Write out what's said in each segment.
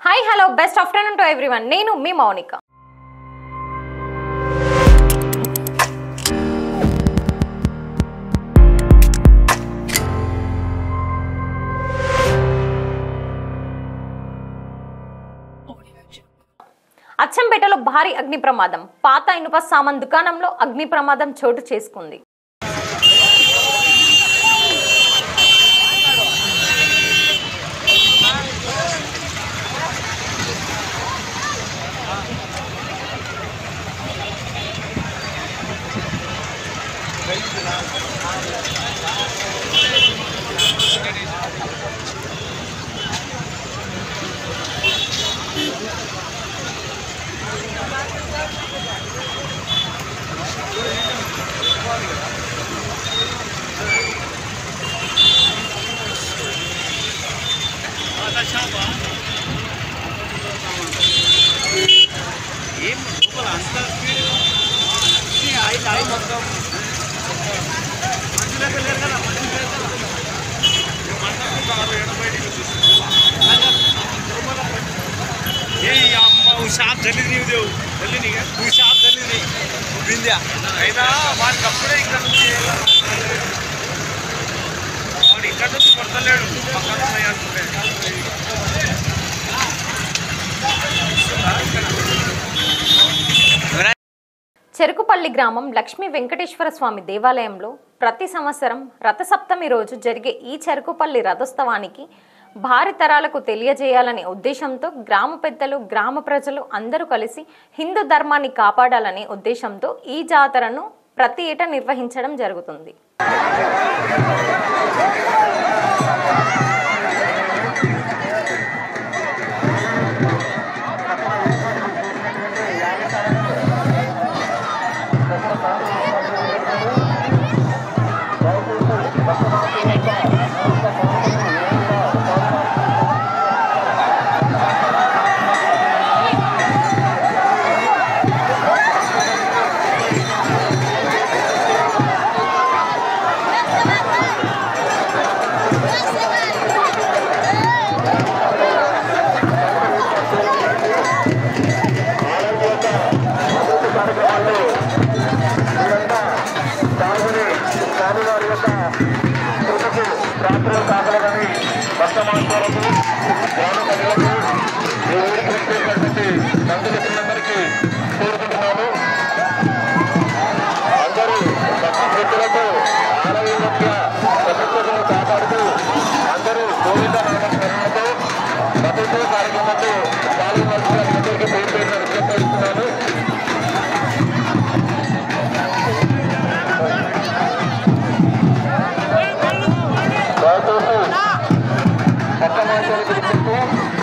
hi hello best afternoon to everyone నేను మీ మౌనిక అచ్చంపేటలో భారీ అగ్ని ప్రమాదం పాత ఇనుప సామాన్ దుకాణంలో అగ్ని ప్రమాదం చోటు చేసుకుంది ఏం లోపల అంత స్పీడ్ ఐదు ఐదు మొత్తం మనుషులకు లేరు కదా మనుషులు లేరు కదా మంటకు కాదు ఎడబయటికి ఏ అమ్మ वो షాప్ జల్లి నీవు దేవు జల్లి నీ నువ్వు షాప్ జల్లి నీ బింద్యా అయినా వాడికి అప్పుడే ఇక్కడ నుంచి వాడు ఇక్కడ నుంచి కొడతలేడు పక్కన ఉన్నాయి అనుకుంటే చెరుకుపల్లి గ్రామం లక్ష్మీ వెంకటేశ్వర స్వామి దేవాలయంలో ప్రతి సంవత్సరం రథసప్తమి రోజు జరిగే ఈ చెరుకుపల్లి రథోత్సవానికి భారీ తరాలకు తెలియజేయాలనే ఉద్దేశంతో గ్రామ పెద్దలు గ్రామ ప్రజలు అందరూ కలిసి హిందూ ధర్మాన్ని కాపాడాలనే ఉద్దేశంతో ఈ జాతరను ప్రతి ఏటా నిర్వహించడం జరుగుతుంది అందరూ భక్తి శ్రద్ధలతో ఆరోగ్య ప్రతిష్టలను కాపాడుతూ అందరూ గోవింద నామస్మరణతో భద్రతో కార్యక్రమంతో పాల్గొనాల్సిన అందరికీ పేరు పేరున విజ్ఞప్తిస్తున్నాను దయచేసి పక్క మార్గాలు గుర్తిస్తూ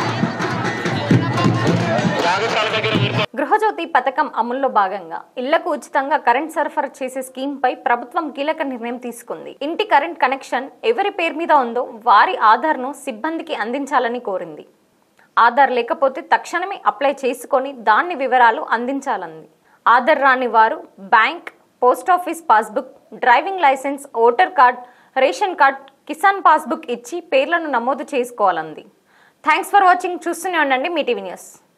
యాగశాల దగ్గర మీరు గృహజ్యోతి పథకం అమల్లో భాగంగా ఇళ్లకు ఉచితంగా కరెంట్ సరఫరా చేసే స్కీమ్ పై ప్రభుత్వం కీలక నిర్ణయం తీసుకుంది ఇంటి కరెంట్ కనెక్షన్ ఎవరి పేరు మీద ఉందో వారి ఆధార్ను సిబ్బందికి అందించాలని కోరింది ఆధార్ లేకపోతే తక్షణమే అప్లై చేసుకొని దాన్ని వివరాలు అందించాలంది ఆధార్ రాని వారు bank post office passbook driving licence voter card ration card Kisan passbook ఇచ్చి పేర్లను నమోదు చేసుకోవాలంది థ్యాంక్స్ ఫర్ వాచింగ్ చూస్తూనే ఉండండి మీ టీవీ న్యూస్